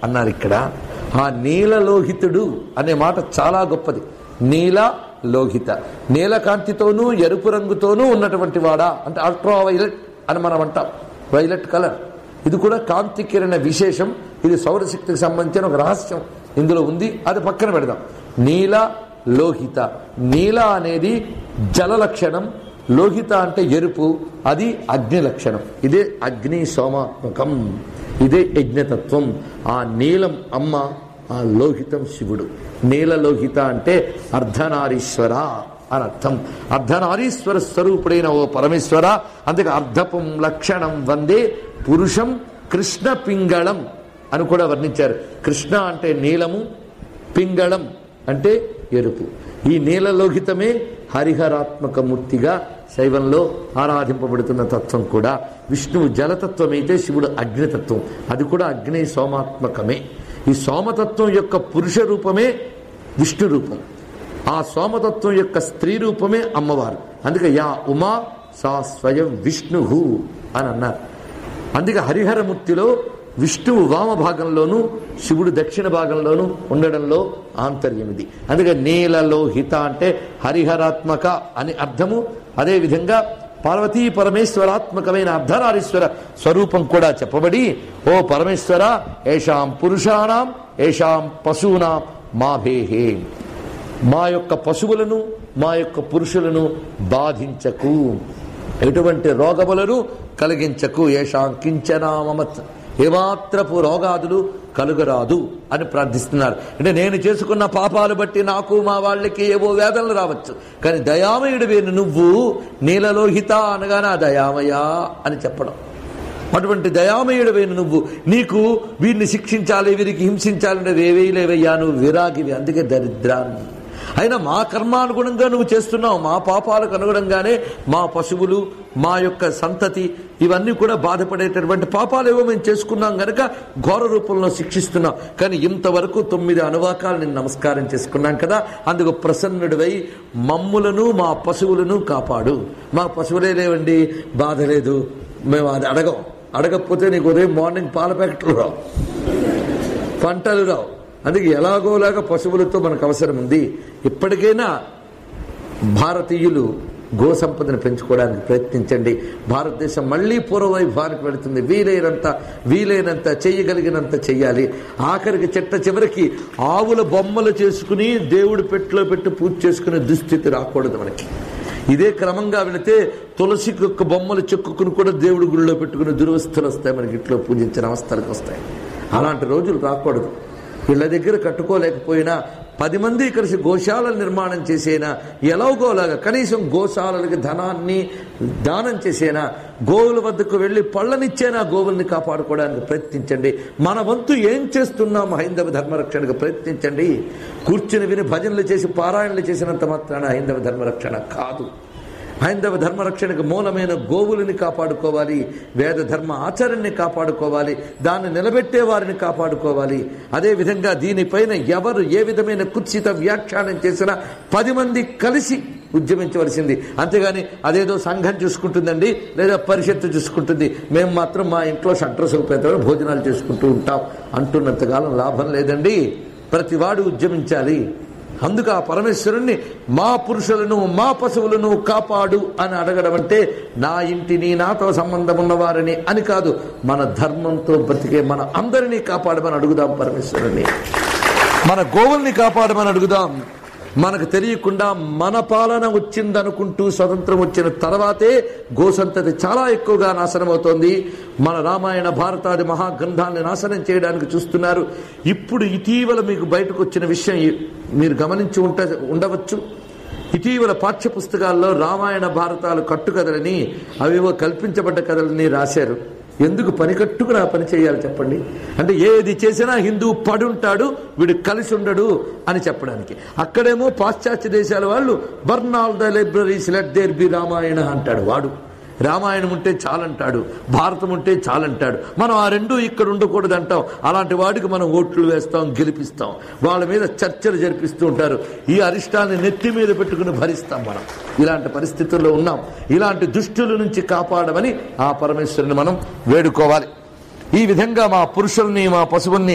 అన్నారు ఇక్కడ ఆ నీలలోహితుడు అనే మాట చాలా గొప్పది నీల లోహిత నీలకాంతితోనూ ఎరుపు రంగుతోనూ ఉన్నటువంటి వాడా అంటే అల్ట్రా వైలెట్ అని మనం అంటాం వైలెట్ కలర్ ఇది కూడా కాంతి కిరణ విశేషం ఇది సౌరశక్తికి సంబంధించిన ఒక రహస్యం ఇందులో ఉంది అది పక్కన పెడదాం నీల లోహిత నీల అనేది జల లక్షణం లోహిత అంటే ఎరుపు అది అగ్ని లక్షణం ఇదే అగ్ని సోమాత్మకం ఇదే యజ్ఞతత్వం ఆ నీలం అమ్మ ఆ లోహితం శివుడు నీల లోహిత అంటే అర్ధనారీశ్వర అని అర్థం అర్ధనారీశ్వర స్వరూపుడైన ఓ పరమేశ్వర అందుకే అర్ధపం లక్షణం వందే పురుషం కృష్ణ పింగళం అని కూడా వర్ణించారు కృష్ణ అంటే నీలము పింగళం అంటే ఎరుపు ఈ నీలలోహితమే హరిహరాత్మక మూర్తిగా శైవంలో ఆరాధింపబడుతున్న తత్వం కూడా విష్ణువు జలతత్వం అయితే శివుడు అగ్నితత్వం అది కూడా అగ్ని సోమాత్మకమే ఈ సోమతత్వం యొక్క పురుష రూపమే విష్ణు రూపం ఆ సోమతత్వం యొక్క స్త్రీ రూపమే అమ్మవారు అందుకే యా ఉమా సా స్వయం విష్ణు అని అన్నారు అందుకే హరిహరమూర్తిలో విష్ణువు వామ భాగంలోను శివుడు దక్షిణ భాగంలోను ఉండడంలో ఆంతర్యం ఇది అందుకే నీలలోహిత అంటే హరిహరాత్మక అని అర్థము అదేవిధంగా పార్వతీ పరమేశ్వరాత్మకమైన అర్ధనారీశ్వర స్వరూపం కూడా చెప్పబడి ఓ పరమేశ్వర ఏషాం పురుషాణం ఏషాం పశూనాం మాభేహే మా యొక్క పశువులను మా యొక్క పురుషులను బాధించకు ఎటువంటి రోగములను కలిగించకు ఏషాం కించనామమత్ ఏమాత్రపు రోగాదులు కలుగరాదు అని ప్రార్థిస్తున్నారు అంటే నేను చేసుకున్న పాపాలు బట్టి నాకు మా వాళ్ళకి ఏవో వేదనలు రావచ్చు కానీ దయామయుడు వేను నువ్వు నీలలోహిత అనగానే ఆ దయామయా అని చెప్పడం అటువంటి దయామయుడు వేను నువ్వు నీకు వీరిని శిక్షించాలి వీరికి హింసించాలి వేవేయలేవయ్యా నువ్వు విరాగివి అందుకే దరిద్రాన్ని అయినా మా కర్మానుగుణంగా నువ్వు చేస్తున్నావు మా పాపాలకు అనుగుణంగానే మా పశువులు మా యొక్క సంతతి ఇవన్నీ కూడా బాధపడేటటువంటి పాపాలు ఏవో మేము చేసుకున్నాం గనక ఘోర రూపంలో శిక్షిస్తున్నాం కానీ ఇంతవరకు తొమ్మిది అనువాకాలు నేను నమస్కారం చేసుకున్నాం కదా అందుకు ప్రసన్నుడివై మమ్ములను మా పశువులను కాపాడు మా పశువులే లేవండి బాధ లేదు మేము అది అడగం అడగకపోతే నీకు ఉదయం మార్నింగ్ పాల ప్యాకెట్లు రావు పంటలు రావు అందుకే ఎలాగోలాగా పశువులతో మనకు అవసరం ఉంది ఇప్పటికైనా భారతీయులు గో సంపదను పెంచుకోవడానికి ప్రయత్నించండి భారతదేశం మళ్ళీ పూర్వవైభవానికి వెళుతుంది వీలైనంత వీలైనంత చేయగలిగినంత చెయ్యాలి ఆఖరికి చెట్ట చివరికి ఆవుల బొమ్మలు చేసుకుని దేవుడి పెట్టిలో పెట్టి పూజ చేసుకునే దుస్థితి రాకూడదు మనకి ఇదే క్రమంగా వెళితే తులసి యొక్క బొమ్మలు చెక్కుకుని కూడా దేవుడి గుడిలో పెట్టుకునే దురవస్థలు వస్తాయి మనకి ఇంట్లో పూజించిన అవస్థలకు వస్తాయి అలాంటి రోజులు రాకూడదు వీళ్ళ దగ్గర కట్టుకోలేకపోయినా పది మంది కలిసి గోశాలల నిర్మాణం చేసేనా ఎలాగోలాగా కనీసం గోశాలలకి ధనాన్ని దానం చేసేనా గోవుల వద్దకు వెళ్ళి పళ్ళనిచ్చేనా గోవుల్ని కాపాడుకోవడానికి ప్రయత్నించండి మన వంతు ఏం చేస్తున్నాం హైందవ ధర్మరక్షణకు ప్రయత్నించండి కూర్చుని విని భజనలు చేసి పారాయణలు చేసినంత మాత్రాన హైందవ ధర్మరక్షణ కాదు హైందవ ధర్మరక్షణకు మూలమైన గోవులని కాపాడుకోవాలి వేద ధర్మ ఆచరణని కాపాడుకోవాలి దాన్ని నిలబెట్టే వారిని కాపాడుకోవాలి అదేవిధంగా దీనిపైన ఎవరు ఏ విధమైన కుత్సిత వ్యాఖ్యానం చేసినా పది మంది కలిసి ఉద్యమించవలసింది అంతేగాని అదేదో సంఘం చూసుకుంటుందండి లేదా పరిషత్తు చూసుకుంటుంది మేము మాత్రం మా ఇంట్లో షట్ర సౌపేతలో భోజనాలు చేసుకుంటూ ఉంటాం అంటున్నంతకాలం లాభం లేదండి ప్రతివాడు ఉద్యమించాలి అందుకు ఆ పరమేశ్వరుణ్ణి మా పురుషులను మా పశువులను కాపాడు అని అడగడం అంటే నా ఇంటిని నాతో సంబంధం ఉన్నవారిని అని కాదు మన ధర్మంతో బ్రతికే మన అందరినీ కాపాడమని అడుగుదాం పరమేశ్వరుణ్ణి మన గోవుల్ని కాపాడమని అడుగుదాం మనకు తెలియకుండా మన పాలన వచ్చిందనుకుంటూ స్వతంత్రం వచ్చిన తర్వాతే గోసంతతి చాలా ఎక్కువగా నాశనం అవుతోంది మన రామాయణ భారతాది మహాగ్రంథాన్ని నాశనం చేయడానికి చూస్తున్నారు ఇప్పుడు ఇటీవల మీకు బయటకు వచ్చిన విషయం మీరు గమనించి ఉంట ఉండవచ్చు ఇటీవల పాఠ్య పుస్తకాల్లో రామాయణ భారతాలు కట్టుకథలని అవేవో కల్పించబడ్డ కథలని రాశారు ఎందుకు పని కట్టుకుని ఆ పని చేయాలి చెప్పండి అంటే ఏది చేసినా హిందూ పడుంటాడు వీడు కలిసి ఉండడు అని చెప్పడానికి అక్కడేమో పాశ్చాత్య దేశాల వాళ్ళు burn all the libraries let there be Ramayana అంటాడు వాడు రామాయణం ఉంటే చాలంటాడు భారతం ఉంటే చాలంటాడు మనం ఆ రెండు ఇక్కడ ఉండకూడదు అంటాం అలాంటి వాడికి మనం ఓట్లు వేస్తాం గెలిపిస్తాం వాళ్ళ మీద చర్చలు జరిపిస్తూ ఉంటారు ఈ అరిష్టాన్ని నెత్తి మీద పెట్టుకుని భరిస్తాం మనం ఇలాంటి పరిస్థితుల్లో ఉన్నాం ఇలాంటి దుష్టుల నుంచి కాపాడమని ఆ పరమేశ్వరుని మనం వేడుకోవాలి ఈ విధంగా మా పురుషుల్ని మా పశువుల్ని